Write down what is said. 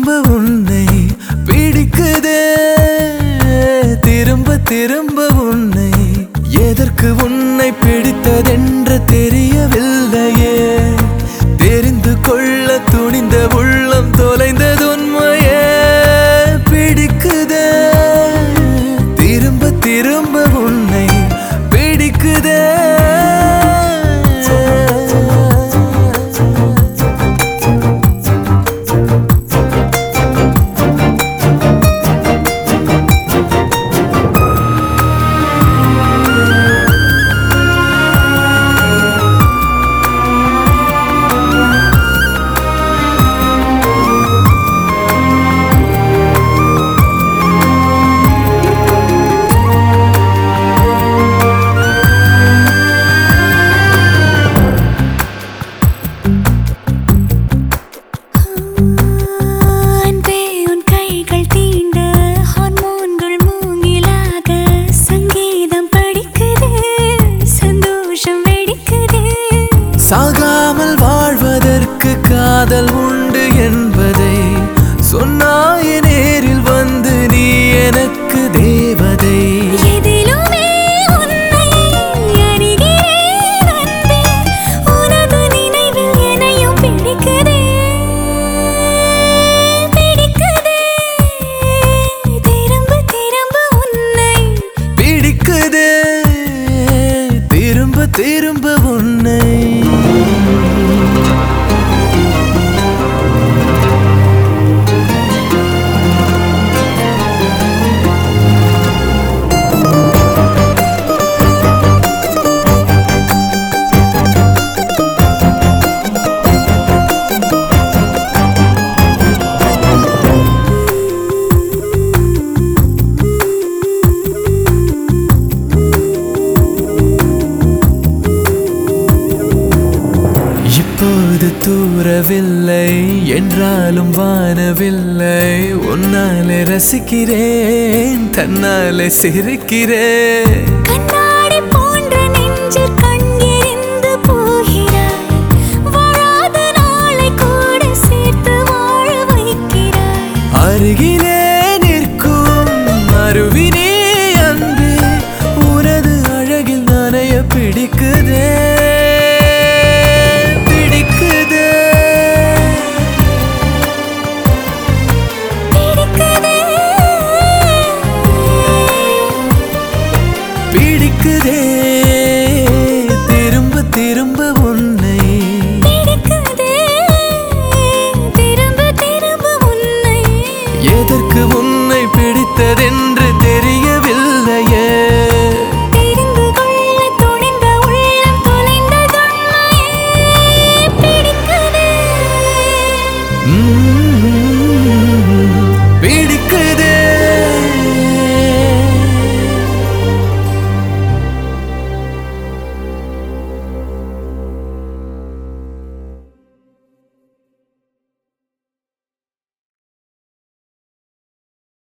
திரும்ப உன்னை பிடிக்குதே திரும்ப திரும்ப உன்னை எதற்கு உன்னை பிடித்ததென்று தெரியவில்லையே தெரிந்து கொள்ள துணிந்த உள்ளம் தொலைந்தது உண்மையே பிடிக்குதே திரும்ப திரும்ப உன்னை பிடிக்குதே அன்பே உன் கைகள் தீண்ட ஹார்மோன்கள் மூங்கிலாக சங்கீதம் படிக்குது சந்தோஷம் வெடிக்குது சாகாமல் வாழ்வதற்கு காதல் உண்டு என்பதை சொன்னாய நேரில் வந்து நீ எனக்கு தேவதை எதிலுமே உன்னை அறிகிறேன் அன்பே உனது நினைவில் என்னையும் பிடிக்குதே பிடிக்குதே திரும்ப திரும்ப உன்னை பிடிக்குதே திரும்ப திரும்ப உன்னை இப்போது தூரவில்லை என்றாலும் வானவில்லை உன்னாலே ரசிக்கிறேன் தன்னாலே சிரிக்கிறேன் கண்ணா